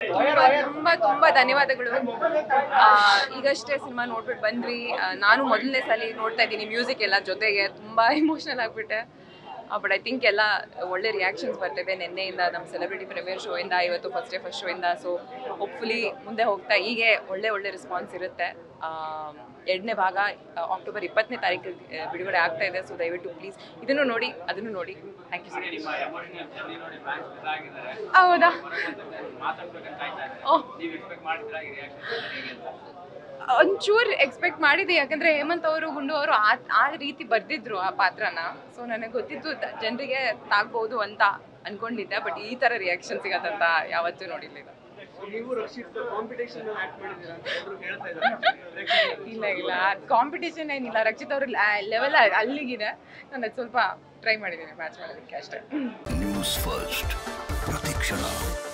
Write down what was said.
ತುಂಬಾ ತುಂಬಾ ತುಂಬಾ ಧನ್ಯವಾದಗಳು ಆ, ಈಗಷ್ಟೇ ಸಿನಿಮಾ ನೋಡ್ಬಿಟ್ಟು ಬಂದ್ರಿ ಆ, ನಾನು ಮೊದಲನೇ ಸಲ ನೋಡ್ತಾ ಇದ್ದೀನಿ ಮ್ಯೂಸಿಕ್ ಎಲ್ಲ ಜೊತೆಗೆ ತುಂಬಾ ಇಮೋಷನಲ್ ಆಗ್ಬಿಟ್ಟೆ ಬಟ್ ಐ ಥಿಂಕ್ ಎಲ್ಲ ಒಳ್ಳೆ ರಿಯಾಕ್ಷನ್ಸ್ ಬರ್ತವೆ ನಿನ್ನೆಯಿಂದ ನಮ್ಮ ಸೆಲೆಬ್ರಿಟಿ ಪ್ರೀಮಿಯರ್ ಶೋ ಇಂದ ಇವತ್ತು ಫಸ್ಟ್ ಡೇ ಫಸ್ಟ್ ಶೋ ಇಂದ ಸೊ ಹೋಪ್ಫುಲಿ ಮುಂದೆ ಹೋಗ್ತಾ ಹೀಗೆ ಒಳ್ಳೆ ಒಳ್ಳೆ ರೆಸ್ಪಾನ್ಸ್ ಇರುತ್ತೆ ಎರಡನೇ ಭಾಗ ಅಕ್ಟೋಬರ್ ಇಪ್ಪತ್ತನೇ ತಾರೀಕು ಬಿಡುಗಡೆ ಆಗ್ತಾ ಇದೆ ಸೊ ದಯವಿಟ್ಟು ಪ್ಲೀಸ್ ಇದನ್ನು ನೋಡಿ ಅದನ್ನು ನೋಡಿ ಥ್ಯಾಂಕ್ ಯು ಸೊ ನಿಮ್ಮ ಎಮೋಷನಲ್ ಜರ್ನಿ ನೋಡಿ ಫ್ಯಾನ್ಸ್ ಇದಾಗಿದ್ದಾರೆ ಹೌದಾ ಮಾತಾಡ್ಬೇಕಂತ ಕಾಯ್ತಾ ಇದ್ದಾರೆ ಓಹ್ ನೀವು ಎಕ್ಸ್ಪೆಕ್ಟ್ ಮಾಡ್ತೀರಾ ಈ ರಿಯಾಕ್ಷನ್ ಹೇಗೆ ಅಂತ ಒಂಚೂರು ಎಕ್ಸ್ಪೆಕ್ಟ್ ಮಾಡಿದೆ ಯಾಕಂದ್ರೆ ಹೇಮಂತ್ ಅವರು ಗುಂಡು ಅವರು ಆ ಆ ರೀತಿ ಬರ್ದಿದ್ರು ಆ ಪಾತ್ರನ ಸೊ ನನಗೆ ಗೊತ್ತಿತ್ತು ಜನರಿಗೆ ತಾಗ್ಬೋದು ಅಂತ ಅನ್ಕೊಂಡಿದ್ದೆ ಬಟ್ ಈ ತರ ರಿಯಾಕ್ಷನ್ ಸಿಗತ್ತಂತ ಯಾವತ್ತೂ ನೋಡಿರ್ಲಿಲ್ಲ ನೀವು ರಕ್ಷಿತ್ ಕಾಂಪಿಟೇಷನ್ ಆಕ್ಟ್ ಮಾಡಿದ್ದೀರಾ ಅಂತ ಎಲ್ಲರೂ ಹೇಳ್ತಾ ಇದ್ದಾರೆ ಇಲ್ಲ ಇಲ್ಲ ಕಾಂಪಿಟೇಷನ್ ಏನಿಲ್ಲ ರಕ್ಷಿತ್ ಅವ್ರ ಲೆವೆಲ್ ಅಲ್ಲಿಗಿದೆ ನಾನು ಅದ್ ಸ್ವಲ್ಪ ಟ್ರೈ ಮಾಡಿದ್ದೀನಿ ಮ್ಯಾಚ್ ಮಾಡೋದಕ್ಕೆ ಅಷ್ಟೇ ನ್ಯೂಸ್ ಫಸ್ಟ್ ಪ್ರತಿಕ್ಷಣ